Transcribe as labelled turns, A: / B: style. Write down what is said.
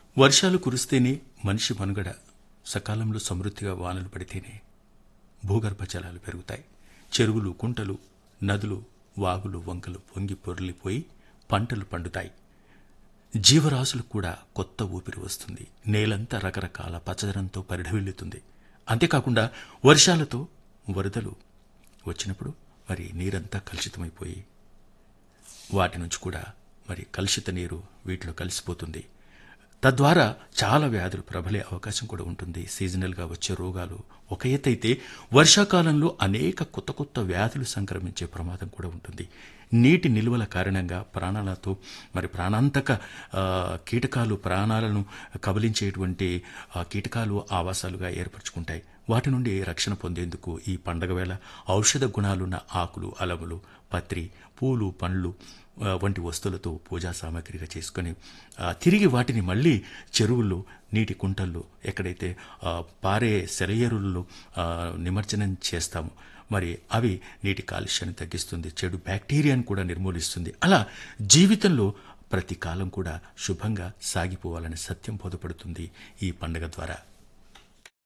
A: వర్షాలు కురిస్తేనే మనిషి మనుగడ సకాలంలో సమృద్ధిగా వానలు పడితేనే భూగర్భ జలాలు పెరుగుతాయి చెరువులు కుంటలు నదులు వాగులు వంకలు పొంగి పొర్లిపోయి పంటలు పండుతాయి జీవరాశులకు కూడా కొత్త ఊపిరి వస్తుంది నేలంతా రకరకాల పచ్చదనంతో పరిఢవిల్లుతుంది అంతేకాకుండా వర్షాలతో వరదలు వచ్చినప్పుడు మరి నీరంతా కలుషితమైపోయి వాటి నుంచి కూడా మరి కలుషిత నీరు వీటిలో కలిసిపోతుంది తద్వారా చాలా వ్యాధులు ప్రబలే అవకాశం కూడా ఉంటుంది సీజనల్గా వచ్చే రోగాలు ఒక ఎత్తైతే వర్షాకాలంలో అనేక కొత్త కొత్త వ్యాధులు సంక్రమించే ప్రమాదం కూడా ఉంటుంది నీటి నిల్వల కారణంగా ప్రాణాలతో మరి ప్రాణాంతక ఆ, కీటకాలు ప్రాణాలను కబలించేటువంటి ఆ, కీటకాలు ఆవాసాలుగా ఏర్పరచుకుంటాయి వాటి నుండి రక్షణ పొందేందుకు ఈ పండగ వేళ ఔషధ గుణాలున్న ఆకులు అలములు పత్రి పూలు పండ్లు ఆ, వంటి వస్తువులతో పూజా సామాగ్రిగా చేసుకొని ఆ, తిరిగి వాటిని మళ్ళీ చెరువుల్లో నీటి కుంటల్లో ఎక్కడైతే ఆ, పారే సెలయేరుల్లో ఆ, నిమజ్జనం చేస్తాము మరి అవి నీటి కాలుష్యాన్ని తగ్గిస్తుంది చెడు బ్యాక్టీరియాను కూడా నిర్మూలిస్తుంది అలా జీవితంలో ప్రతి కాలం కూడా శుభంగా సాగిపోవాలనే సత్యం బోధపడుతుంది ఈ పండుగ ద్వారా